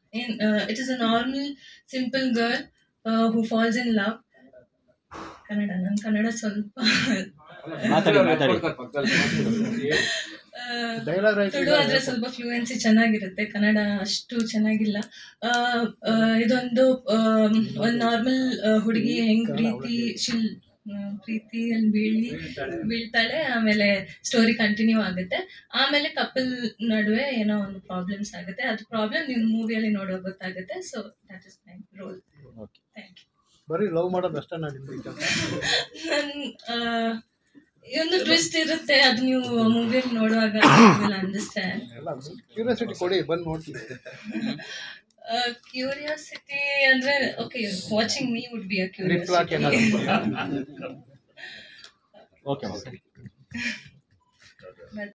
in uh, it is a normal simple girl uh, who falls in love Kannada ನನ್ನ ಕನ್ನಡ ಸ್ವಲ್ಪ ಮಾತಾಡಿ ಮಾತಾಡಿ ಆ, ಡೈಲಾಗ್ ತುಳು ಆದ್ರೆ ಸ್ವಲ್ಪ ಫ್ಲೂಯೆನ್ಸಿ ಚೆನ್ನಾಗಿರುತ್ತೆ ಕನ್ನಡ ಅಷ್ಟು ಚೆನ್ನಾಗಿಲ್ಲ ಆ, ಆ, ಇದೊಂದು ಒಂದು ನಾರ್ಮಲ್ ಹುಡುಗಿ ಹೆಂಗ್ ಪ್ರೀತಿ ಶಿಲ್ ಆ, ಪ್ರೀತಿಯಲ್ಲಿ ಬೀಳಿ ಬೀಳ್ತಾಳೆ ಆಮೇಲೆ ಸ್ಟೋರಿ ಕಂಟಿನ್ಯೂ ಆಗುತ್ತೆ ಆಮೇಲೆ ಕಪಲ್ ನಡುವೆ ಏನೋ ಒಂದು ಪ್ರಾಬ್ಲಮ್ಸ್ ಆಗುತ್ತೆ ಅದು ಪ್ರಾಬ್ಲಮ್ ನೀವು ಮೂವಿಯಲ್ಲಿ ನೋಡೋ ಗೊತ್ತಾಗುತ್ತೆ so that is my role okay thank you ಬರೀ ಲವ್ ಮಾಡೋದು ಅಷ್ಟೇ ನಾನು ನನ್ ಆ, ಒಂದು ಟ್ವಿಸ್ಟ್ ಇರುತ್ತೆ ಅದು ನೀವು ಮೂವಿಯಲ್ಲಿ ನೋಡುವಾಗ ಅಂಡರ್ಸ್ಟ್ಯಾಂಡ್ ಎಲ್ಲ ಕ್ಯೂರಿಯಾಸಿಟಿ ಕೊಡಿ ಬಂದು ನೋಡ್ತೀನಿ ಕ್ಯೂರಿಯಾಸಿಟಿ ಅಂದ್ರೆ okay watching me would be a lip lock curiosity ಏನಾದ್ರು ಓಕೆ ಓಕೆ